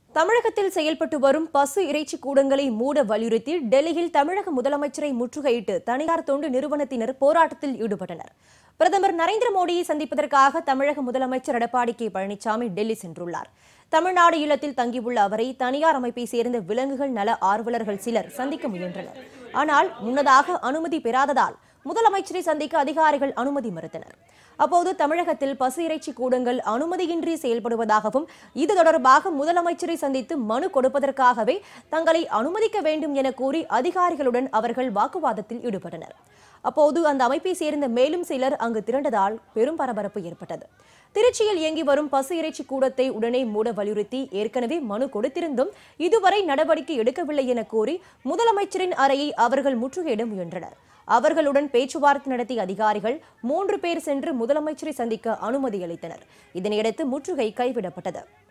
தமிழகத்தில் செயல்பட்டு வரும் பசு இறைச்சி கூடங்களை மூட வலியுறுத்தி டெல்லியில் தமிழக முதலமைச்சரை முற்றுகையிட்டு தனியார் தொண்டு நிறுவனத்தினர் போராட்டத்தில் ஈடுபட்டனர் பிரதமர் நரேந்திர மோடியை சந்திப்பதற்காக தமிழக முதலமைச்சர் எடப்பாடி கே பழனிசாமி டெல்லி சென்றுள்ளார் தமிழ்நாடு இல்லத்தில் தங்கியுள்ள அவரை தனியார் அமைப்பை சேர்ந்த விலங்குகள் நல ஆர்வலர்கள் சிலர் சந்திக்க முயன்றனர் ஆனால் முன்னதாக அனுமதி பெறாததால் முதலமைச்சரை சந்திக்க அதிகாரிகள் அனுமதி மறுத்தனர் அப்போது தமிழகத்தில் பசு இறைச்சி கூடங்கள் அனுமதியின்றி செயல்படுவதாகவும் இது தொடர்பாக முதலமைச்சரை சந்தித்து மனு கொடுப்பதற்காகவே தங்களை அனுமதிக்க வேண்டும் என கூறி அதிகாரிகளுடன் அவர்கள் வாக்குவாதத்தில் ஈடுபட்டனர் அப்போது அந்த அமைப்பை சேர்ந்த மேலும் சிலர் அங்கு திரண்டதால் பெரும் பரபரப்பு ஏற்பட்டது திருச்சியில் இயங்கி வரும் பசு இறைச்சி கூடத்தை உடனே மூட வலியுறுத்தி ஏற்கனவே மனு கொடுத்திருந்தும் இதுவரை நடவடிக்கை எடுக்கவில்லை என கூறி முதலமைச்சரின் அறையை அவர்கள் முற்றுகையிட முயன்றனர் அவர்களுடன் பேச்சுவார்த்தை நடத்திய அதிகாரிகள் மூன்று பேர் சென்று முதலமைச்சரை சந்திக்க அனுமதி அளித்தனர் இதனையடுத்து முற்றுகை கைவிடப்பட்டது